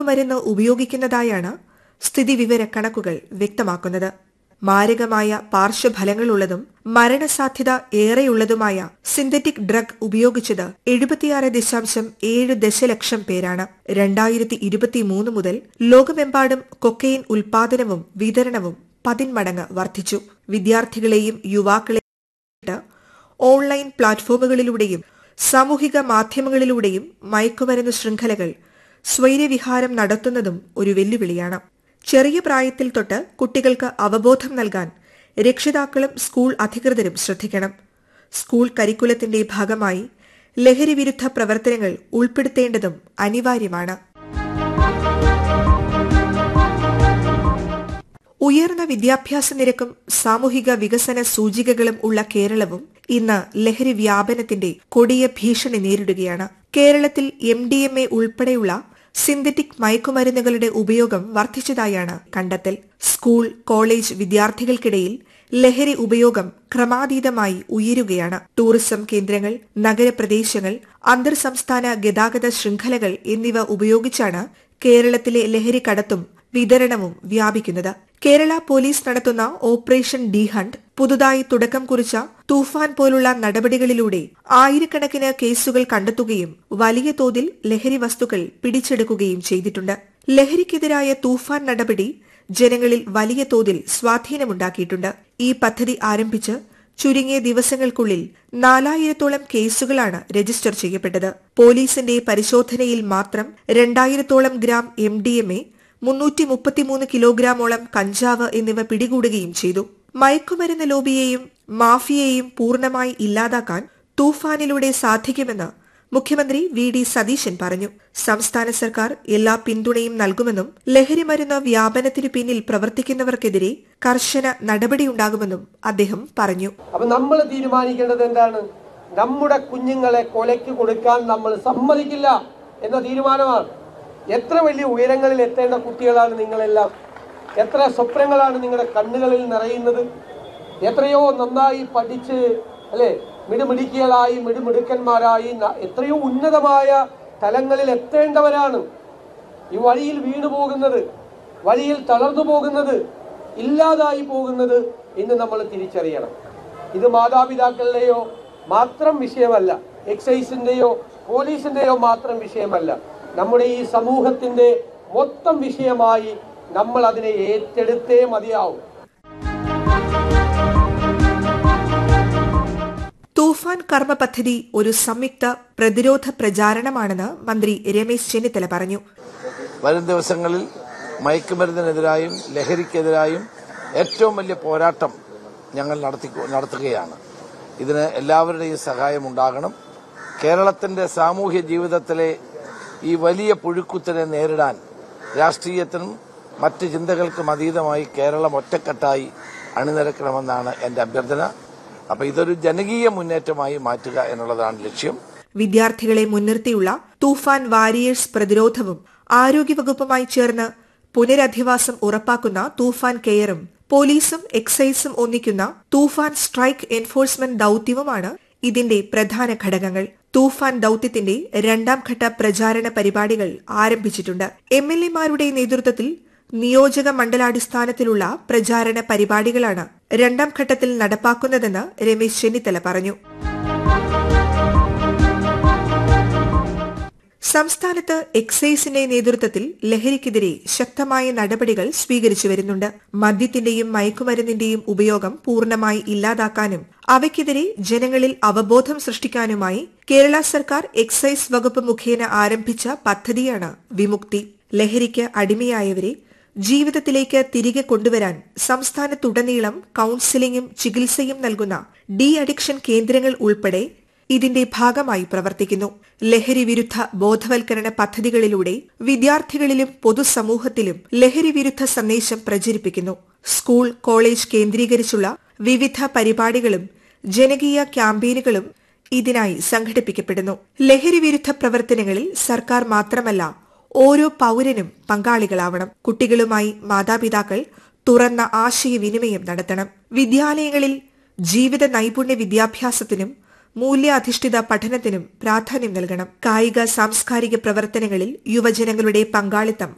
മരുന്ന് ഉപയോഗിക്കുന്നതായാണ് സ്ഥിതിവിവര കണക്കുകൾ വ്യക്തമാക്കുന്നത് മാരകമായ പാർശ്വഫലങ്ങളുള്ളതും മരണസാധ്യത ഏറെയുള്ളതുമായ സിന്തറ്റിക് ഡ്രഗ് ഉപയോഗിച്ചത് എഴുപത്തിയാറ് ദശാംശം ഏഴ് ദശലക്ഷം പേരാണ് രണ്ടായിരത്തി ഇരുപത്തിമൂന്ന് മുതൽ ലോകമെമ്പാടും കൊക്കൈൻ ഉൽപാദനവും വിതരണവും പതിന്മടങ്ങ് വർദ്ധിച്ചു വിദ്യാർത്ഥികളെയും യുവാക്കളെയും ഓൺലൈൻ പ്ലാറ്റ്ഫോമുകളിലൂടെയും സാമൂഹിക മാധ്യമങ്ങളിലൂടെയും മയക്കുമരുന്ന് ശൃംഖലകൾ സ്വൈര്യവിഹാരം നടത്തുന്നതും ഒരു വെല്ലുവിളിയാണ് ചെറിയ പ്രായത്തിൽ തൊട്ട് കുട്ടികൾക്ക് അവബോധം നൽകാൻ രക്ഷിതാക്കളും സ്കൂൾ അധികൃതരും ശ്രദ്ധിക്കണം സ്കൂൾ കരിക്കുലത്തിന്റെ ഭാഗമായി ലഹരിവിരുദ്ധ പ്രവർത്തനങ്ങൾ ഉൾപ്പെടുത്തേണ്ടതും അനിവാര്യമാണ് ഉയർന്ന വിദ്യാഭ്യാസ നിരക്കും സാമൂഹിക വികസന സൂചികകളും ഉള്ള കേരളവും ഇന്ന് ലഹരി വ്യാപനത്തിന്റെ കൊടിയ ഭീഷണി നേരിടുകയാണ് കേരളത്തിൽ എം ഡി എം എ ഉൾപ്പെടെയുള്ള സിന്തറ്റിക് മയക്കുമരുന്നുകളുടെ ഉപയോഗം വർദ്ധിച്ചതായാണ് കണ്ടെത്തൽ സ്കൂൾ കോളേജ് വിദ്യാർത്ഥികൾക്കിടയിൽ ലഹരി ഉപയോഗം ക്രമാതീതമായി ഉയരുകയാണ് ടൂറിസം കേന്ദ്രങ്ങൾ നഗരപ്രദേശങ്ങൾ അന്തർ സംസ്ഥാന ഗതാഗത ശൃംഖലകൾ എന്നിവ ഉപയോഗിച്ചാണ് കേരളത്തിലെ ലഹരി കടത്തും വിതരണവും വ്യാപിക്കുന്നത് കേരള പോലീസ് നടത്തുന്ന ഓപ്പറേഷൻ ഡി ഹണ്ട് പുതുതായി തുടക്കം കുറിച്ച തൂഫാൻ പോലുള്ള നടപടികളിലൂടെ ആയിരക്കണക്കിന് കേസുകൾ കണ്ടെത്തുകയും വലിയ തോതിൽ ലഹരി വസ്തുക്കൾ പിടിച്ചെടുക്കുകയും ചെയ്തിട്ടുണ്ട് ലഹരിക്കെതിരായ തൂഫാൻ നടപടി ജനങ്ങളിൽ വലിയ തോതിൽ സ്വാധീനമുണ്ടാക്കിയിട്ടുണ്ട് ഈ പദ്ധതി ആരംഭിച്ച് ചുരുങ്ങിയ ദിവസങ്ങൾക്കുള്ളിൽ നാലായിരത്തോളം കേസുകളാണ് രജിസ്റ്റർ ചെയ്യപ്പെട്ടത് പോലീസിന്റെ പരിശോധനയിൽ മാത്രം രണ്ടായിരത്തോളം gram M D M A മുന്നൂറ്റി മുപ്പത്തിമൂന്ന് കിലോഗ്രാമോളം കഞ്ചാവ് എന്നിവ പിടികൂടുകയും ചെയ്തു മയക്കുമരുന്ന് ലോബിയെയും മാഫിയയെയും പൂർണ്ണമായി ഇല്ലാതാക്കാൻ തൂഫാനിലൂടെ സാധിക്കുമെന്ന് മുഖ്യമന്ത്രി വി ഡി സതീശൻ പറഞ്ഞു സംസ്ഥാന സർക്കാർ എല്ലാ പിന്തുണയും നൽകുമെന്നും ലഹരിമരുന്ന് വ്യാപനത്തിനു പിന്നിൽ പ്രവർത്തിക്കുന്നവർക്കെതിരെ കർശന നടപടിയുണ്ടാകുമെന്നും അദ്ദേഹം പറഞ്ഞു അപ്പൊ നമ്മൾ തീരുമാനിക്കേണ്ടത് എന്താണ് നമ്മുടെ കുഞ്ഞുങ്ങളെ കൊലയ്ക്ക് കൊടുക്കാൻ നമ്മൾ സമ്മതിക്കില്ല എന്ന തീരുമാനമാണ് എത്ര വലിയ ഉയരങ്ങളിൽ എത്തേണ്ട കുട്ടികളാണ് നിങ്ങളെല്ലാം എത്ര സ്വപ്നങ്ങളാണ് നിങ്ങളുടെ കണ്ണുകളിൽ നിറയുന്നത് എത്രയോ നന്നായി പഠിച്ച് അല്ലെ മിടുമിടുക്കികളായി മിടുമിടുക്കന്മാരായി ന- എത്രയോ ഉന്നതമായ തലങ്ങളിൽ എത്തേണ്ടവരാണ് ഈ വഴിയിൽ വീണു പോകുന്നത് വഴിയിൽ തളർന്നു പോകുന്നത് ഇല്ലാതായി പോകുന്നത് എന്ന് നമ്മൾ തിരിച്ചറിയണം ഇത് മാതാപിതാക്കളുടെയോ മാത്രം വിഷയമല്ല എക്സൈസിന്റെയോ പോലീസിന്റെയോ മാത്രം വിഷയമല്ല നമ്മുടെ ഈ സമൂഹത്തിന്റെ മൊത്തം വിഷയമായി നമ്മൾ അതിനെ ഏറ്റെടുത്തേ മതിയാവും തൂഫാൻ കർമ്മ പദ്ധതി ഒരു സംയുക്ത പ്രതിരോധ പ്രചാരണമാണെന്ന് മന്ത്രി രമേശ് ചെന്നിത്തല പറഞ്ഞു വരും ദിവസങ്ങളിൽ മയക്കുമരുന്നിനെതിരായും ലഹരിക്കെതിരായും ഏറ്റവും വലിയ പോരാട്ടം ഞങ്ങൾ നടത്തി നടത്തുകയാണ് ഇതിന് എല്ലാവരുടെയും സഹായം ഉണ്ടാകണം കേരളത്തിന്റെ സാമൂഹ്യ ജീവിതത്തിലെ ഈ വലിയ പുഴുക്കുത്തിനെ നേരിടാൻ രാഷ്ട്രീയത്തിനും മറ്റ് ചിന്തകൾക്കും അതീതമായി കേരളം ഒറ്റക്കെട്ടായി അണിനിരക്കണമെന്നാണ് എന്റെ അഭ്യർത്ഥന അപ്പൊ ഇതൊരു ജനകീയ മുന്നേറ്റമായി മാറ്റുക എന്നുള്ളതാണ് ലക്ഷ്യം വിദ്യാർത്ഥികളെ മുൻനിർത്തിയുള്ള തൂഫാൻ വാരിയേഴ്സ് പ്രതിരോധവും ആരോഗ്യവകുപ്പുമായി ചേർന്ന് പുനരധിവാസം ഉറപ്പാക്കുന്ന തൂഫാൻ കെയറും പോലീസും എക്സൈസും ഒന്നിക്കുന്ന തൂഫാൻ സ്ട്രൈക്ക് എൻഫോഴ്സ്മെന്റ് ദൌത്യവുമാണ് ഇതിന്റെ പ്രധാന ഘടകങ്ങൾ തൂഫാൻ ദൌത്യത്തിന്റെ രണ്ടാം ഘട്ട പ്രചാരണ പരിപാടികൾ ആരംഭിച്ചിട്ടുണ്ട് എം എൽ എമാരുടെ നേതൃത്വത്തിൽ നിയോജക മണ്ഡലാടിസ്ഥാനത്തിലുള്ള പ്രചാരണ പരിപാടികളാണ് രണ്ടാം ഘട്ടത്തിൽ നടപ്പാക്കുന്നതെന്ന് രമേശ് ചെന്നിത്തല പറഞ്ഞു സംസ്ഥാനത്ത് എക്സൈസിന്റെ നേതൃത്വത്തിൽ ലഹരിക്കെതിരെ ശക്തമായ നടപടികൾ സ്വീകരിച്ചു വരുന്നുണ്ട് മദ്യത്തിന്റെയും മയക്കുമരുന്നിന്റെയും ഉപയോഗം പൂർണ്ണമായി ഇല്ലാതാക്കാനും അവയ്ക്കെതിരെ ജനങ്ങളിൽ അവബോധം സൃഷ്ടിക്കാനുമായി കേരള സർക്കാർ എക്സൈസ് വകുപ്പ് മുഖേന ആരംഭിച്ച പദ്ധതിയാണ് വിമുക്തി ലഹരിക്ക് അടിമയായവരെ ജീവിതത്തിലേക്ക് തിരികെ കൊണ്ടുവരാൻ സംസ്ഥാനത്തുടനീളം കൌൺസിലിംഗും ചികിത്സയും നൽകുന്ന ഡി അഡിക്ഷൻ കേന്ദ്രങ്ങൾ ഉൾപ്പെടെ ഇതിന്റെ ഭാഗമായി പ്രവർത്തിക്കുന്നു ലഹരി വിരുദ്ധ ബോധവൽക്കരണ പദ്ധതികളിലൂടെ വിദ്യാർത്ഥികളിലും പൊതുസമൂഹത്തിലും ലഹരി വിരുദ്ധ സന്ദേശം പ്രചരിപ്പിക്കുന്നു സ്കൂൾ കോളേജ് കേന്ദ്രീകരിച്ചുള്ള വിവിധ പരിപാടികളും ജനകീയ ക്യാമ്പയിനുകളും ഇതിനായി സംഘടിപ്പിക്കപ്പെടുന്നു ലഹരി വിരുദ്ധ പ്രവർത്തനങ്ങളിൽ സർക്കാർ മാത്രമല്ല ഓരോ പൌരനും പങ്കാളികളാവണം കുട്ടികളുമായി മാതാപിതാക്കൾ തുറന്ന ആശയവിനിമയം നടത്തണം വിദ്യാലയങ്ങളിൽ ജീവിത നൈപുണ്യ വിദ്യാഭ്യാസത്തിനും മൂല്യാധിഷ്ഠിത പഠനത്തിനും പ്രാധാന്യം നൽകണം കായിക സാംസ്കാരിക പ്രവർത്തനങ്ങളിൽ യുവജനങ്ങളുടെ പങ്കാളിത്തം